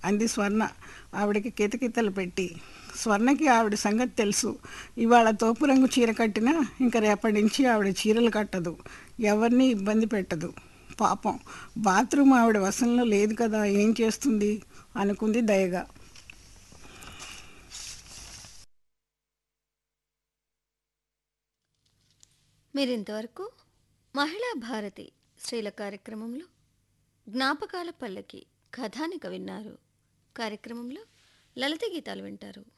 అంది స్వర్ణ ఆవిడకి కితకితలు పెట్టి స్వర్ణకి ఆవిడ సంగతి తెలుసు ఇవాళ తోపు రంగు చీర కట్టినా ఇంకా రేపటి నుంచి ఆవిడ చీరలు కట్టదు ఎవరిని ఇబ్బంది పెట్టదు పాపం బాత్రూమ్ ఆవిడ వశంలో లేదు కదా ఏం చేస్తుంది అనుకుంది దయగా మీరింతవరకు మహిళా భారతి స్త్రీల కార్యక్రమంలో జ్ఞాపకాల పల్లకి కథానిక విన్నారు కార్యక్రమంలో లలిత గీతాలు వింటారు